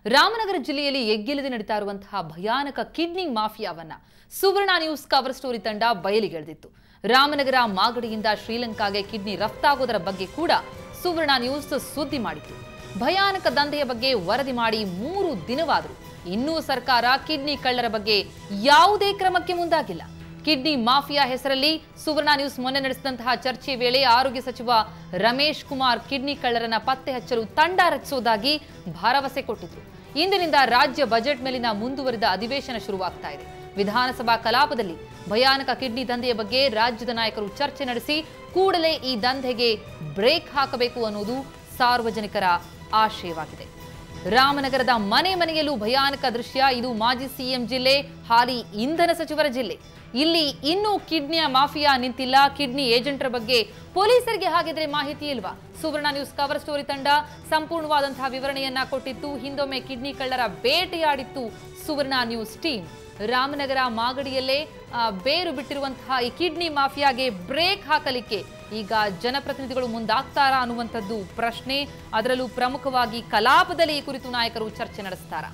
ರಾಮನಗರ ಜಿಲ್ಲೆಯಲ್ಲಿ ಎಗ್ಗಿಲ್ಲದೆ ನಡೀತಾ ಇರುವಂತಹ ಭಯಾನಕ ಕಿಡ್ನಿ ಮಾಫಿಯಾವನ್ನ ಸುವರ್ಣ ನ್ಯೂಸ್ ಕವರ್ ಸ್ಟೋರಿ ತಂಡ ಬಯಲಿಗೆಳೆದಿತ್ತು ರಾಮನಗರ ಮಾಗಡಿಯಿಂದ ಶ್ರೀಲಂಕಾಗೆ ಕಿಡ್ನಿ ರಫ್ತಾಗೋದರ ಬಗ್ಗೆ ಕೂಡ ಸುವರ್ಣ ನ್ಯೂಸ್ ಸುದ್ದಿ ಮಾಡಿತ್ತು ಭಯಾನಕ ದಂಧೆಯ ಬಗ್ಗೆ ವರದಿ ಮಾಡಿ ಮೂರು ದಿನವಾದರೂ ಇನ್ನೂ ಸರ್ಕಾರ ಕಿಡ್ನಿ ಕಳ್ಳರ ಬಗ್ಗೆ ಯಾವುದೇ ಕ್ರಮಕ್ಕೆ ಮುಂದಾಗಿಲ್ಲ ಕಿಡ್ನಿ ಮಾಫಿಯಾ ಹೆಸರಲ್ಲಿ ಸುವರ್ಣ ನ್ಯೂಸ್ ಮೊನ್ನೆ ನಡೆಸಿದಂತಹ ಚರ್ಚೆ ವೇಳೆ ಆರೋಗ್ಯ ಸಚಿವ ರಮೇಶ್ ಕುಮಾರ್ ಕಿಡ್ನಿ ಕಳ್ಳರನ್ನ ಪತ್ತೆ ಹಚ್ಚಲು ತಂಡ ರಚಿಸುವುದಾಗಿ ಭರವಸೆ ಕೊಟ್ಟಿದ್ರು ಇಂದಿನಿಂದ ರಾಜ್ಯ ಬಜೆಟ್ ಮೇಲಿನ ಮುಂದುವರಿದ ಅಧಿವೇಶನ ಶುರುವಾಗ್ತಾ ಇದೆ ವಿಧಾನಸಭಾ ಕಲಾಪದಲ್ಲಿ ಭಯಾನಕ ಕಿಡ್ನಿ ದಂಧೆಯ ಬಗ್ಗೆ ರಾಜ್ಯದ ನಾಯಕರು ಚರ್ಚೆ ನಡೆಸಿ ಕೂಡಲೇ ಈ ದಂಧೆಗೆ ಬ್ರೇಕ್ ಹಾಕಬೇಕು ಅನ್ನೋದು ಸಾರ್ವಜನಿಕರ ಆಶಯವಾಗಿದೆ ರಾಮನಗರದ ಮನೆ ಮನೆಯಲ್ಲೂ ಭಯಾನಕ ದೃಶ್ಯ ಇದು ಮಾಜಿ ಸಿಎಂ ಜಿಲ್ಲೆ ಹಾಲಿ ಇಂಧನ ಸಚಿವರ ಜಿಲ್ಲೆ ಇಲ್ಲಿ ಇನ್ನೂ ಕಿಡ್ನಿಯ ಮಾಫಿಯಾ ನಿಂತಿಲ್ಲ ಕಿಡ್ನಿ ಏಜೆಂಟರ ಬಗ್ಗೆ ಪೊಲೀಸರಿಗೆ ಹಾಗಿದ್ರೆ ಮಾಹಿತಿ ಇಲ್ವಾ ಸುವರ್ಣ ನ್ಯೂಸ್ ಕವರ್ ಸ್ಟೋರಿ ತಂಡ ಸಂಪೂರ್ಣವಾದಂತಹ ವಿವರಣೆಯನ್ನ ಕೊಟ್ಟಿತ್ತು ಹಿಂದೊಮ್ಮೆ ಕಿಡ್ನಿ ಕಳ್ಳರ ಬೇಟೆಯಾಡಿತ್ತು ಸುವರ್ಣ ನ್ಯೂಸ್ ಟೀಮ್ ರಾಮನಗರ ಮಾಗಡಿಯಲ್ಲೇ ಆ, ಬೇರು ಬಿಟ್ಟಿರುವಂತಹ ಈ ಕಿಡ್ನಿ ಮಾಫಿಯಾಗೆ ಬ್ರೇಕ್ ಹಾಕಲಿಕ್ಕೆ ಈಗ ಜನಪ್ರತಿನಿಧಿಗಳು ಮುಂದಾಗ್ತಾರಾ ಅನ್ನುವಂಥದ್ದು ಪ್ರಶ್ನೆ ಅದರಲ್ಲೂ ಪ್ರಮುಖವಾಗಿ ಕಲಾಪದಲ್ಲಿ ಈ ಕುರಿತು ನಾಯಕರು ಚರ್ಚೆ ನಡೆಸ್ತಾರಾ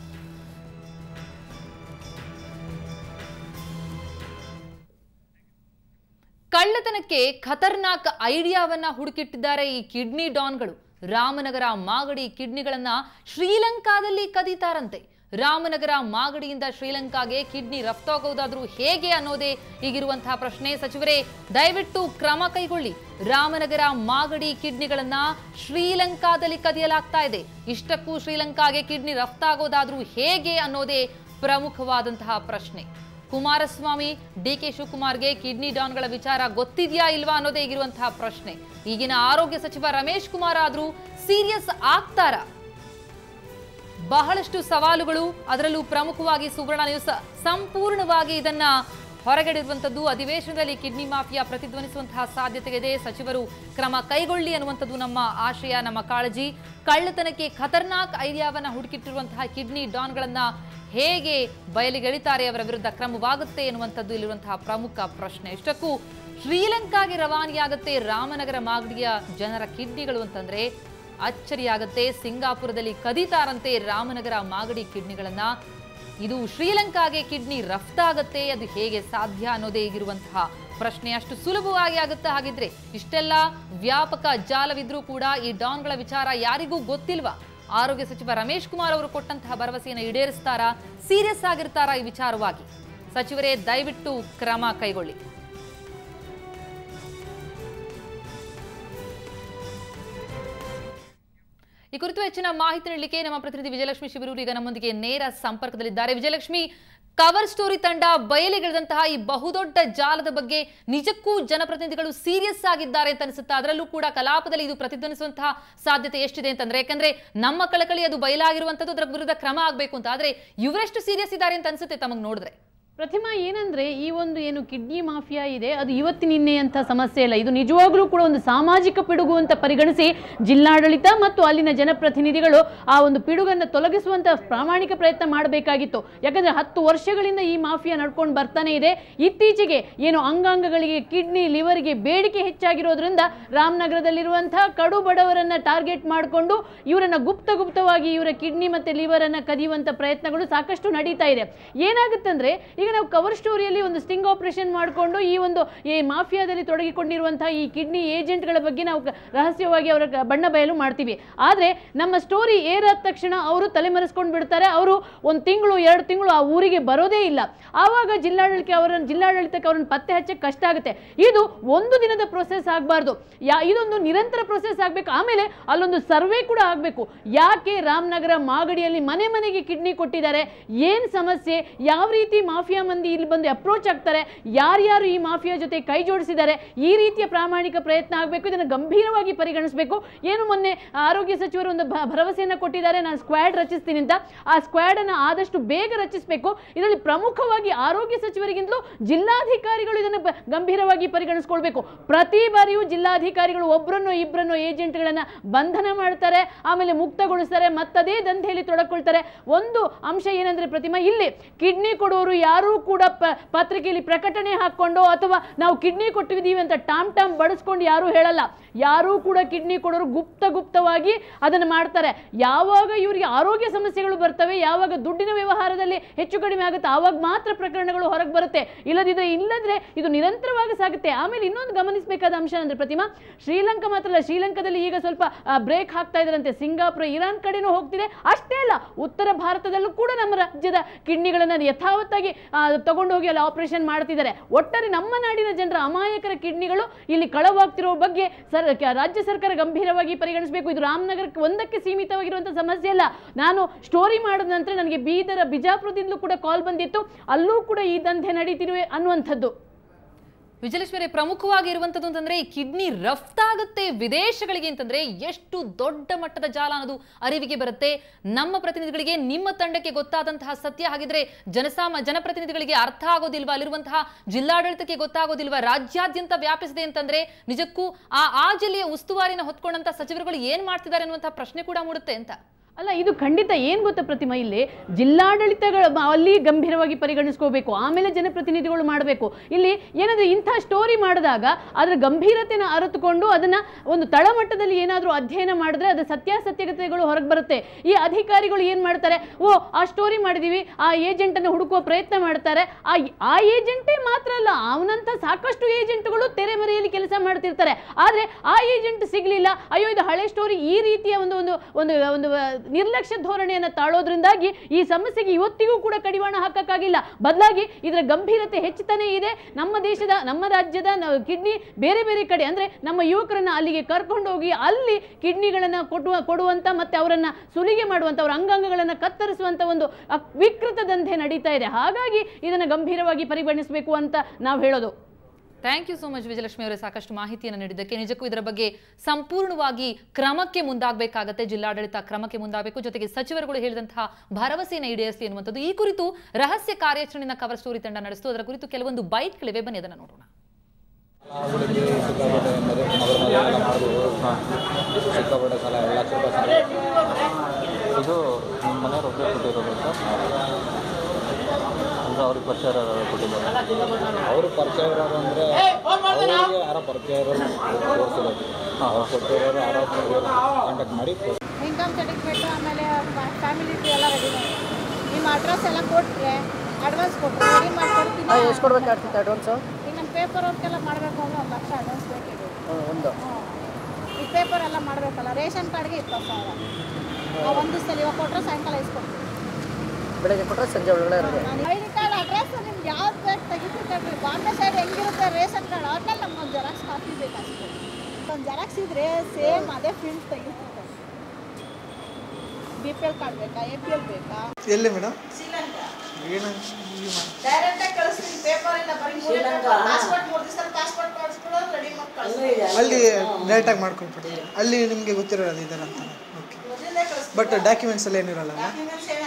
ಕಳ್ಳತನಕ್ಕೆ ಖತರ್ನಾಕ್ ಐಡಿಯಾವನ್ನ ಹುಡುಕಿಟ್ಟಿದ್ದಾರೆ ಈ ಕಿಡ್ನಿ ಡಾನ್ಗಳು ರಾಮನಗರ ಮಾಗಡಿ ಕಿಡ್ನಿಗಳನ್ನ ಶ್ರೀಲಂಕಾದಲ್ಲಿ ಕದೀತಾರಂತೆ ರಾಮನಗರ ಮಾಗಡಿಯಿಂದ ಶ್ರೀಲಂಕಾಗೆ ಕಿಡ್ನಿ ರಫ್ತಾಗೋದಾದ್ರೂ ಹೇಗೆ ಅನ್ನೋದೇ ಈಗಿರುವಂತಹ ಪ್ರಶ್ನೆ ಸಚಿವರೇ ದಯವಿಟ್ಟು ಕ್ರಮ ಕೈಗೊಳ್ಳಿ ರಾಮನಗರ ಮಾಗಡಿ ಕಿಡ್ನಿಗಳನ್ನ ಶ್ರೀಲಂಕಾದಲ್ಲಿ ಕದಿಯಲಾಗ್ತಾ ಇದೆ ಇಷ್ಟಕ್ಕೂ ಶ್ರೀಲಂಕಾಗೆ ಕಿಡ್ನಿ ರಫ್ತಾಗೋದಾದ್ರೂ ಹೇಗೆ ಅನ್ನೋದೇ ಪ್ರಮುಖವಾದಂತಹ ಪ್ರಶ್ನೆ ಕುಮಾರಸ್ವಾಮಿ ಡಿ ಕೆ ಶಿವಕುಮಾರ್ಗೆ ಕಿಡ್ನಿ ಡಾನ್ಗಳ ವಿಚಾರ ಗೊತ್ತಿದ್ಯಾ ಇಲ್ವಾ ಅನ್ನೋದೇ ಈಗಿರುವಂತಹ ಪ್ರಶ್ನೆ ಈಗಿನ ಆರೋಗ್ಯ ಸಚಿವ ರಮೇಶ್ ಕುಮಾರ್ ಆದ್ರೂ ಸೀರಿಯಸ್ ಆಗ್ತಾರ ಬಹಳಷ್ಟು ಸವಾಲುಗಳು ಅದರಲ್ಲೂ ಪ್ರಮುಖವಾಗಿ ಸುವರ್ಣ ನ್ಯೂಸ್ ಸಂಪೂರ್ಣವಾಗಿ ಇದನ್ನ ಹೊರಗಡಿರುವಂತದ್ದು ಅಧಿವೇಶನದಲ್ಲಿ ಕಿಡ್ನಿ ಮಾಫಿಯಾ ಪ್ರತಿಧ್ವನಿಸುವಂತಹ ಸಾಧ್ಯತೆ ಇದೆ ಸಚಿವರು ಕ್ರಮ ಕೈಗೊಳ್ಳಿ ಅನ್ನುವಂಥದ್ದು ನಮ್ಮ ಆಶಯ ನಮ್ಮ ಕಾಳಜಿ ಕಳ್ಳತನಕ್ಕೆ ಖತರ್ನಾಕ್ ಐಡಿಯಾವನ್ನ ಹುಡುಕಿಟ್ಟಿರುವಂತಹ ಕಿಡ್ನಿ ಡಾನ್ಗಳನ್ನ ಹೇಗೆ ಬಯಲಿಗೆಳಿತಾರೆ ಅವರ ವಿರುದ್ಧ ಕ್ರಮವಾಗುತ್ತೆ ಎನ್ನುವಂಥದ್ದು ಇಲ್ಲಿರುವಂತಹ ಪ್ರಮುಖ ಪ್ರಶ್ನೆ ಇಷ್ಟಕ್ಕೂ ಶ್ರೀಲಂಕಾಗೆ ರವಾನೆಯಾಗುತ್ತೆ ರಾಮನಗರ ಮಾಗಡಿಯ ಜನರ ಕಿಡ್ನಿಗಳು ಅಂತಂದ್ರೆ ಅಚ್ಚರಿಯಾಗುತ್ತೆ ಸಿಂಗಾಪುರದಲ್ಲಿ ಕದೀತಾರಂತೆ ರಾಮನಗರ ಮಾಗಡಿ ಕಿಡ್ನಿಗಳನ್ನ ಇದು ಶ್ರೀಲಂಕಾಗೆ ಕಿಡ್ನಿ ರಫ್ತಾಗತ್ತೆ ಅದು ಹೇಗೆ ಸಾಧ್ಯ ಅನ್ನೋದೇ ಈಗಿರುವಂತಹ ಪ್ರಶ್ನೆ ಅಷ್ಟು ಸುಲಭವಾಗಿ ಆಗುತ್ತೆ ಹಾಗಿದ್ರೆ ಇಷ್ಟೆಲ್ಲ ವ್ಯಾಪಕ ಜಾಲವಿದ್ರೂ ಕೂಡ ಈ ಡಾನ್ಗಳ ವಿಚಾರ ಯಾರಿಗೂ ಗೊತ್ತಿಲ್ವಾ ಆರೋಗ್ಯ ಸಚಿವ ರಮೇಶ್ ಕುಮಾರ್ ಅವರು ಕೊಟ್ಟಂತಹ ಭರವಸೆಯನ್ನು ಈಡೇರಿಸ್ತಾರಾ ಸೀರಿಯಸ್ ಆಗಿರ್ತಾರಾ ಈ ವಿಚಾರವಾಗಿ ಸಚಿವರೇ ದಯವಿಟ್ಟು ಕ್ರಮ ಕೈಗೊಳ್ಳಿ ಈ ಕುರಿತು ಹೆಚ್ಚಿನ ಮಾಹಿತಿ ನೀಡಲಿಕ್ಕೆ ನಮ್ಮ ಪ್ರತಿನಿಧಿ ವಿಜಯಲಕ್ಷ್ಮಿ ಶಿಬಿರೂರು ಈಗ ನಮ್ಮೊಂದಿಗೆ ನೇರ ಸಂಪರ್ಕದಲ್ಲಿದ್ದಾರೆ ವಿಜಯಲಕ್ಷ್ಮಿ ಕವರ್ ಸ್ಟೋರಿ ತಂಡ ಬಯಲಿಗೆಳೆದಂತಹ ಈ ಬಹುದೊಡ್ಡ ಜಾಲದ ಬಗ್ಗೆ ನಿಜಕ್ಕೂ ಜನಪ್ರತಿನಿಧಿಗಳು ಸೀರಿಯಸ್ ಆಗಿದ್ದಾರೆ ಅಂತ ಅನಿಸುತ್ತಾ ಅದರಲ್ಲೂ ಕೂಡ ಕಲಾಪದಲ್ಲಿ ಇದು ಪ್ರತಿಧ್ವನಿಸುವಂತಹ ಸಾಧ್ಯತೆ ಎಷ್ಟಿದೆ ಅಂತಂದ್ರೆ ಯಾಕಂದ್ರೆ ನಮ್ಮ ಕಳಕಳಿ ಅದು ಬಯಲಾಗಿರುವಂತದ್ದು ಅದರ ವಿರುದ್ಧ ಕ್ರಮ ಆಗಬೇಕು ಅಂತ ಆದ್ರೆ ಇವರೆಷ್ಟು ಸೀರಿಯಸ್ ಇದ್ದಾರೆ ಅಂತ ಅನ್ಸುತ್ತೆ ತಮಗೆ ನೋಡಿದ್ರೆ ಪ್ರತಿಮಾ ಏನಂದ್ರೆ ಈ ಒಂದು ಏನು ಕಿಡ್ನಿ ಮಾಫಿಯಾ ಇದೆ ಅದು ಇವತ್ತು ನಿನ್ನೆ ಅಂತ ಸಮಸ್ಯೆ ಇಲ್ಲ ಇದು ನಿಜವಾಗ್ಲೂ ಕೂಡ ಒಂದು ಸಾಮಾಜಿಕ ಪಿಡುಗು ಅಂತ ಪರಿಗಣಿಸಿ ಜಿಲ್ಲಾಡಳಿತ ಮತ್ತು ಅಲ್ಲಿನ ಜನಪ್ರತಿನಿಧಿಗಳು ಆ ಒಂದು ಪಿಡುಗನ್ನು ತೊಲಗಿಸುವಂತ ಪ್ರಾಮಾಣಿಕ ಪ್ರಯತ್ನ ಮಾಡಬೇಕಾಗಿತ್ತು ಯಾಕಂದ್ರೆ ಹತ್ತು ವರ್ಷಗಳಿಂದ ಈ ಮಾಫಿಯಾ ನಡ್ಕೊಂಡು ಬರ್ತಾನೆ ಇದೆ ಇತ್ತೀಚೆಗೆ ಏನು ಅಂಗಾಂಗಗಳಿಗೆ ಕಿಡ್ನಿ ಲಿವರ್ಗೆ ಬೇಡಿಕೆ ಹೆಚ್ಚಾಗಿರೋದ್ರಿಂದ ರಾಮನಗರದಲ್ಲಿರುವಂತಹ ಕಡು ಬಡವರನ್ನ ಟಾರ್ಗೆಟ್ ಮಾಡಿಕೊಂಡು ಇವರನ್ನ ಗುಪ್ತ ಗುಪ್ತವಾಗಿ ಇವರ ಕಿಡ್ನಿ ಮತ್ತೆ ಲಿವರ್ ಅನ್ನ ಕದಿಯುವಂತ ಪ್ರಯತ್ನಗಳು ಸಾಕಷ್ಟು ನಡೀತಾ ಇದೆ ಏನಾಗುತ್ತಂದ್ರೆ ಈಗ ನಾವು ಕವರ್ ಸ್ಟೋರಿಯಲ್ಲಿ ಒಂದು ಸ್ಟಿಂಗ್ ಆಪರೇಷನ್ ಮಾಡಿಕೊಂಡು ಈ ಒಂದು ಈ ಮಾಫಿಯಾದಲ್ಲಿ ತೊಡಗಿಕೊಂಡಿರುವಂತಹ ಈ ಕಿಡ್ನಿ ಏಜೆಂಟ್ಗಳ ಬಗ್ಗೆ ನಾವು ಕ- ರಹಸ್ಯವಾಗಿ ಅವರ ಕ- ಬಣ್ಣ ಬಯಲು ಮಾಡ್ತೀವಿ ಆದರೆ ನಮ್ಮ ಸ್ಟೋರಿ ಏರಾದ ತಕ್ಷಣ ಅವರು ತಲೆಮರೆಸ್ಕೊಂಡು ಬಿಡ್ತಾರೆ ಅವರು ಒಂದು ತಿಂಗಳು ಎರಡು ತಿಂಗಳು ಆ ಊರಿಗೆ ಬರೋದೇ ಇಲ್ಲ ಆವಾಗ ಜಿಲ್ಲಾಡಳಿತಕ್ಕೆ ಅವರನ್ನು ಜಿಲ್ಲಾಡಳಿತಕ್ಕೆ ಅವರನ್ನು ಪತ್ತೆ ಹಚ್ಚಕ್ಕೆ ಕಷ್ಟ ಆಗುತ್ತೆ ಇದು ಒಂದು ದಿನದ ಪ್ರೊಸೆಸ್ ಆಗಬಾರ್ದು ಯಾ ಇದೊಂದು ನಿರಂತರ ಪ್ರೊಸೆಸ್ ಆಗಬೇಕು ಆಮೇಲೆ ಅಲ್ಲೊಂದು ಸರ್ವೆ ಕೂಡ ಆಗಬೇಕು ಯಾಕೆ ರಾಮನಗರ ಮಾಗಡಿಯಲ್ಲಿ ಮನೆ ಮನೆಗೆ ಕಿಡ್ನಿ ಕೊಟ್ಟಿದ್ದಾರೆ ಏನು ಸಮಸ್ಯೆ ಯಾವ ರೀತಿ ಮಾಫಿಯಾ ಮಂದಿ ಇಲ್ಲಿ ಬಂದು ಅಪ್ರೋಚ್ ಆಗ್ತಾರೆ ಯಾರ್ಯಾರು ಈ ಮಾಫಿಯಾ ಜೊತೆ ಕೈ ಜೋಡಿಸಿದ್ದಾರೆ ಈ ರೀತಿಯ ಪ್ರಾಮಾಣಿಕ ಪ್ರಯತ್ನ ಆಗಬೇಕು ಇದನ್ನು ಗಂಭೀರವಾಗಿ ಪರಿಗಣಿಸಬೇಕು ಏನು ಮೊನ್ನೆ ಆರೋಗ್ಯ ಸಚಿವರು ಒಂದು ಭ- ಭರವಸೆಯನ್ನು ಕೊಟ್ಟಿದ್ದಾರೆ ನಾನು ಸ್ಕ್ವಾಡ್ ರಚಿಸ್ತೀನಿ ಅಂತ ಆ ಸ್ಕ್ವಾಡ್ ಅನ್ನು ಆದಷ್ಟು ಬೇಗ ರಚಿಸಬೇಕು ಇದರಲ್ಲಿ ಪ್ರಮುಖವಾಗಿ ಆರೋಗ್ಯ ಸಚಿವರಿಗಿಂತಲೂ ಜಿಲ್ಲಾಧಿಕಾರಿಗಳು ಇದನ್ನು ಬ- ಗಂಭೀರವಾಗಿ ಪರಿಗಣಿಸ್ಕೊಳ್ಬೇಕು ಪ್ರತಿ ಬಾರಿಯೂ ಜಿಲ್ಲಾಧಿಕಾರಿಗಳು ಒಬ್ಬರನ್ನೋ ಇಬ್ಬರನ್ನೋ ಏಜೆಂಟ್ಗಳನ್ನ ಬಂಧನ ಮಾಡ್ತಾರೆ ಆಮೇಲೆ ಮುಕ್ತಗೊಳಿಸ್ತಾರೆ ಮತ್ತದೇ ದಂಧೆಯಲ್ಲಿ ತೊಡಕೊಳ್ತಾರೆ ಒಂದು ಅಂಶ ಏನಂದ್ರೆ ಪ್ರತಿಮಾ ಇಲ್ಲಿ ಕಿಡ್ನಿ ಕೊಡೋರು ಯಾರು ಯಾರೂ ಕೂಡ ಪ- ಪತ್ರಿಕೆಯಲ್ಲಿ ಪ್ರಕಟಣೆ ಹಾಕೊಂಡು ಅಥವಾ ನಾವು ಕಿಡ್ನಿ ಕೊಟ್ಟಿದ್ದೀವಿ ಅಂತ ಟಾಮ್ ಟಾಮ್ ಬಡಿಸ್ಕೊಂಡು ಯಾರೂ ಹೇಳಲ್ಲ ಯಾರೂ ಕೂಡ ಕಿಡ್ನಿ ಕೊಡೋರು ಗುಪ್ತ ಗುಪ್ತವಾಗಿ ಅದನ್ನು ಮಾಡ್ತಾರೆ ಯಾವಾಗ ಇವರಿಗೆ ಆರೋಗ್ಯ ಸಮಸ್ಯೆಗಳು ಬರ್ತವೆ ಯಾವಾಗ ದುಡ್ಡಿನ ವ್ಯವಹಾರದಲ್ಲಿ ಹೆಚ್ಚು ಕಡಿಮೆ ಆಗುತ್ತೆ ಆವಾಗ ಮಾತ್ರ ಪ್ರಕರಣಗಳು ಹೊರಗೆ ಬರುತ್ತೆ ಇಲ್ಲದಿದ್ರೆ ಇಲ್ಲದ್ರೆ ಇದು ನಿರಂತರವಾಗಿ ಸಾಗುತ್ತೆ ಆಮೇಲೆ ಇನ್ನೊಂದು ಗಮನಿಸಬೇಕಾದ ಅಂಶ ಅಂದ್ರೆ ಪ್ರತಿಮಾ ಶ್ರೀಲಂಕಾ ಮಾತ್ರ ಅಲ್ಲ ಶ್ರೀಲಂಕಾದಲ್ಲಿ ಈಗ ಸ್ವಲ್ಪ ಬ್ರೇಕ್ ಹಾಕ್ತಾ ಇದ್ದಾರಂತೆ ಸಿಂಗಾಪುರ ಇರಾನ್ ಕಡೆನೂ ಹೋಗ್ತಿದೆ ಅಷ್ಟೇ ಅಲ್ಲ ಉತ್ತರ ಭಾರತದಲ್ಲೂ ಕೂಡ ನಮ್ಮ ರಾಜ್ಯದ ಕಿಡ್ನಿಗಳನ್ನು ಯಥಾವತ್ತಾಗಿ ಆ, ತಗೊಂಡು ಹೋಗಿ ಅಲ್ಲಿ ಆಪರೇಷನ್ ಮಾಡ್ತಿದ್ದಾರೆ ಒಟ್ಟಾರೆ ನಮ್ಮ ನಾಡಿನ ಜನರ ಅಮಾಯಕರ ಕಿಡ್ನಿಗಳು ಇಲ್ಲಿ ಕಳವಾಗ್ತಿರೋ ಬಗ್ಗೆ ಸರ್ ಕ- ರಾಜ್ಯ ಸರ್ಕಾರ ಗಂಭೀರವಾಗಿ ಪರಿಗಣಿಸಬೇಕು ಇದು ರಾಮನಗರಕ್ಕೆ ಒಂದಕ್ಕೆ ಸೀಮಿತವಾಗಿರುವಂಥ ಸಮಸ್ಯೆ ಅಲ್ಲ ನಾನು ಸ್ಟೋರಿ ಮಾಡಿದ ನಂತರ ನನಗೆ ಬೀದರ ಬಿಜಾಪುರದಿಂದಲೂ ಕೂಡ ಕಾಲ್ ಬಂದಿತ್ತು ಅಲ್ಲೂ ಕೂಡ ಈ ದಂಧೆ ನಡೀತಿರುವೆ ಅನ್ನುವಂಥದ್ದು ವಿಜಯಲಕ್ಷ್ಮಿ ಪ್ರಮುಖವಾಗಿ ಇರುವಂತದ್ದು ಅಂತಂದ್ರೆ ಈ ಕಿಡ್ನಿ ರಫ್ತಾಗುತ್ತೆ ವಿದೇಶಗಳಿಗೆ ಅಂತಂದ್ರೆ ಎಷ್ಟು ದೊಡ್ಡ ಮಟ್ಟದ ಜಾಲ ಅನ್ನೋದು ಅರಿವಿಗೆ ಬರುತ್ತೆ ನಮ್ಮ ಪ್ರತಿನಿಧಿಗಳಿಗೆ ನಿಮ್ಮ ತಂಡಕ್ಕೆ ಗೊತ್ತಾದಂತಹ ಸತ್ಯ ಹಾಗಿದ್ರೆ ಜನಸಾಮ ಜನಪ್ರತಿನಿಧಿಗಳಿಗೆ ಅರ್ಥ ಆಗೋದಿಲ್ವಾ ಅಲ್ಲಿರುವಂತಹ ಜಿಲ್ಲಾಡಳಿತಕ್ಕೆ ಗೊತ್ತಾಗೋದಿಲ್ವಾ ರಾಜ್ಯಾದ್ಯಂತ ವ್ಯಾಪಿಸಿದೆ ಅಂತಂದ್ರೆ ನಿಜಕ್ಕೂ ಆ ಆ ಜಿಲ್ಲೆಯ ಉಸ್ತುವಾರಿನ ಹೊತ್ಕೊಂಡಂತ ಸಚಿವರುಗಳು ಏನ್ ಮಾಡ್ತಿದ್ದಾರೆ ಅನ್ನುವಂತಹ ಪ್ರಶ್ನೆ ಕೂಡ ಮೂಡುತ್ತೆ ಅಂತ ಅಲ್ಲ ಇದು ಖಂಡಿತ ಏನು ಗೊತ್ತಾ ಪ್ರತಿಮಾ ಇಲ್ಲಿ ಜಿಲ್ಲಾಡಳಿತಗಳ ಅಲ್ಲಿ ಗಂಭೀರವಾಗಿ ಪರಿಗಣಿಸ್ಕೋಬೇಕು ಆಮೇಲೆ ಜನಪ್ರತಿನಿಧಿಗಳು ಮಾಡಬೇಕು ಇಲ್ಲಿ ಏನಂದ್ರೆ ಇಂಥ ಸ್ಟೋರಿ ಮಾಡಿದಾಗ ಅದರ ಗಂಭೀರತೆನ ಅರಿತುಕೊಂಡು ಅದನ್ನ ಒಂದು ತಳಮಟ್ಟದಲ್ಲಿ ಏನಾದರೂ ಅಧ್ಯಯನ ಮಾಡಿದ್ರೆ ಅದು ಸತ್ಯಾಸತ್ಯತೆಗಳು ಹೊರಗೆ ಬರುತ್ತೆ ಈ ಅಧಿಕಾರಿಗಳು ಏನು ಮಾಡ್ತಾರೆ ಓ ಆ ಸ್ಟೋರಿ ಮಾಡಿದೀವಿ ಆ ಏಜೆಂಟನ್ನು ಹುಡುಕುವ ಪ್ರಯತ್ನ ಮಾಡ್ತಾರೆ ಆ ಆ ಏಜೆಂಟೇ ಮಾತ್ರ ಅಲ್ಲ ಅವನಂತ ಸಾಕಷ್ಟು ಏಜೆಂಟ್ಗಳು ತೆರೆಮರೆಯಲ್ಲಿ ಕೆಲಸ ಮಾಡ್ತಿರ್ತಾರೆ ಆದರೆ ಆ ಏಜೆಂಟ್ ಸಿಗ್ಲಿಲ್ಲ ಅಯ್ಯೋ ಇದು ಹಳೆ ಸ್ಟೋರಿ ಈ ರೀತಿಯ ಒಂದು ಒಂದು ಒಂದು ಒಂದು ಆ, ನಿರ್ಲಕ್ಷ್ಯ ಧೋರಣೆಯನ್ನು ತಾಳೋದ್ರಿಂದಾಗಿ ಈ ಸಮಸ್ಯೆಗೆ ಇವತ್ತಿಗೂ ಕೂಡ ಕಡಿವಾಣ ಹಾಕಕ್ಕಾಗಿಲ್ಲ ಬದಲಾಗಿ ಇದರ ಗಂಭೀರತೆ ಹೆಚ್ಚುತ್ತಾನೇ ಇದೆ ನಮ್ಮ ದೇಶದ ನಮ್ಮ ರಾಜ್ಯದ ನ- ಕಿಡ್ನಿ ಬೇರೆ ಬೇರೆ ಕಡೆ ಅಂದ್ರೆ ನಮ್ಮ ಯುವಕರನ್ನ ಅಲ್ಲಿಗೆ ಕರ್ಕೊಂಡು ಹೋಗಿ ಅಲ್ಲಿ ಕಿಡ್ನಿಗಳನ್ನ ಕೊಡುವ ಕೊಡುವಂತ ಮತ್ತೆ ಅವರನ್ನ ಸುಲಿಗೆ ಮಾಡುವಂತ ಅವರ ಅಂಗಾಂಗಗಳನ್ನ ಕತ್ತರಿಸುವಂತ ಒಂದು ಅಕ್- ವಿಕೃತ ದಂಧೆ ನಡೀತಾ ಇದೆ ಹಾಗಾಗಿ ಇದನ್ನ ಗಂಭೀರವಾಗಿ ಪರಿಗಣಿಸಬೇಕು ಅಂತ ನಾವು ಹೇಳೋದು thank you so much Vijayalakshmi ಅವರೇ ಸಾಕಷ್ಟು ಮಾಹಿತಿಯನ್ನು ನೀಡಿದ್ದಕ್ಕೆ ನಿಜಕ್ಕೂ ಇದರ ಬಗ್ಗೆ ಸಂಪೂರ್ಣವಾಗಿ ಕ್ರಮಕ್ಕೆ ಮುಂದಾಗಬೇಕಾಗತ್ತೆ ಜಿಲ್ಲಾಡಳಿತ ಕ್ರಮಕ್ಕೆ ಮುಂದಾಗಬೇಕು ಜೊತೆಗೆ ಸಚಿವರುಗಳು ಹೇಳಿದಂತಹ ಭರವಸೆಯನ್ನು ಈಡೇರಿಸಲಿ ಎನ್ನುವಂಥದ್ದು ಈ ಕುರಿತು ರಹಸ್ಯ ಕಾರ್ಯಾಚರಣೆಯನ್ನು ಕವರ್ ಸ್ಟೋರಿ ತಂಡ ನಡೆಸಿತು ಅದರ ಕುರಿತು ಕೆಲವೊಂದು ಬೈಟ್ಗಳಿವೆ ಬನ್ನಿ ಅದನ್ನು ನೋಡೋಣ ಹುಡುಗಿ ಸಿಕ್ಕಾಪಟ್ಟೆ ಮದುವೆ ಮಗಳ ಮದುವೆ ಎಲ್ಲ ಮಾಡ್ಬೋದು ಸಿಕ್ಕಾಪಟ್ಟೆ ಸಲ ಎರಡು ಲಕ್ಷ ರೂಪಾಯಿ ಸಾಲ ಇದು ನಿಮ್ಮ ಮನೆಯವ್ರು ಒಬ್ಬರೇ ಕೊಟ್ಟಿರೋದು ಸರ್ ಅಂದರೆ ಅವ್ರಿಗೆ ಪರಿಚಯ ಇರೋರು ಕೊಟ್ಟಿದ್ದಾರೆ ಅವರು ಪರಿಚಯ ಇರೋರು ಅಂದರೆ ಅವರಿಗೆ ಯಾರೋ ಪರಿಚಯ ಇರೋರು ತೋರಿಸಿರೋದು ಅವ್ರು ಕೊಟ್ಟಿರೋರು ಯಾರೋ ಕಾಂಟ್ಯಾಕ್ಟ್ ಮಾಡಿ ಇನ್ಕಮ್ ಸರ್ಟಿಫಿಕೇಟು ಆಮೇಲೆ ಫ್ಯಾಮಿಲಿ ಎಲ್ಲ ರೆಡಿ ಮಾಡಿ ನಿಮ್ಮ ಅಡ್ರೆಸ್ ಎಲ್ಲ ಕೊಟ್ಟರೆ ಅಡ್ವಾನ್ಸ್ ಕೊಟ್ಟರೆ ರೆಡಿ ಮಾಡಿಕೊಡ್ತೀನಿ ಎಷ್ಟು ಕೊಡ್ಬೇಕಾಗ್ತೈತೆ ಅಡ್ವಾನ್ಸು ಈಗ ನಮ್ಮ ಪೇಪರ್ ವರ್ಕ್ ಎಲ್ಲ ಮಾಡಬೇಕು ಅಂದ್ರೆ ಒಂದು ಲಕ್ಷ ಅಡ್ವಾನ್ಸ್ ಬೇಕಿದೆ ಒಂದು ಹ್ಞೂ ಈ ಪೇಪರ್ ಎಲ್ಲ ಮಾಡಬೇಕಲ್ಲ ರೇಷನ್ ಕಾರ್ಡ್ಗೆ ಇಪ್ಪತ್ತು ಸಾವಿರ ನಾವು ಒಂದು ಸಲ ಇವಾಗ ಕೊಟ್ಟರೆ ಸಾಯಂಕಾಲ ಇಸ್ಕೊಡ್ತೀವಿ ಬೆಳಗ್ಗೆ ಕೊಟ್ಟರೆ ಸಂಜೆ ಒಳಗಡೆ ರೆಡಿ ನಾನು ಐ ಡಿ ಕಾರ್ಡ್ ಅಡ್ರೆಸ್ ನಿಮ್ಗೆ ಯಾವ್ದು ಬೇಕು ತೆಗಿತೀವಿ ಕಣ್ರಿ ಬಾಂಬೆ ಸೈಡ್ ಹೆಂಗಿರುತ್ತೆ ರೇಷನ್ ಕಾರ್ಡ್ ಅವ್ರನ್ನೆಲ್ಲ ನಮ್ಗೆ ಒಂದು ಜೆರಾಕ್ಸ್ ಕಾಪಿ ಬೇಕು ಅಷ್ಟೇ ಒಂದು ಜೆರಾಕ್ಸ್ ಇದ್ರೆ ಸೇಮ್ ಅದೇ ಫೀಲ್ಡ್ ತೆಗಿತೀವಿ ಬಿ ಪಿ ಎಲ್ ಕಾರ್ಡ್ ಬೇಕಾ ಎ ಪಿ ಎಲ್ ಬೇಕಾ ಎಲ್ಲಿ ಮೇಡಮ್ ಡೈರೆಕ್ಟಾಗಿ ಕಳಿಸ್ತೀನಿ ಪೇಪರ್ ಇಲ್ಲ ಬರೀ ಪಾಸ್ಪೋರ್ಟ್ ಮೂರು ದಿವಸ ಪಾಸ್ಪೋರ್ಟ್ ಮಾಡಿಸ್ಕೊಳ್ಳೋದು ರೆಡಿ ಮಾಡಿ ಕಳಿಸ್ತೀನಿ ಅಲ್ಲಿ ಡೈರೆಕ್ಟಾಗಿ ಮಾಡ್ಕೊಂಡ್ಬಿಡಿ ಅಲ್ಲಿ ನಿಮಗೆ ಗೊತ್ತಿರೋದು ಇದ್ದಾರೆ ಅಂತ ಓಕೆ ಮೊದಲನೇ ಕಳಿಸ್ತೀನಿ ಬಟ್ ಡಾಕ್ಯುಮೆಂಟ್ಸ್ ಎಲ್ಲ ಏನಿರಲ್ಲ ಡಾಕ್ಯುಮೆಂಟ್ಸ್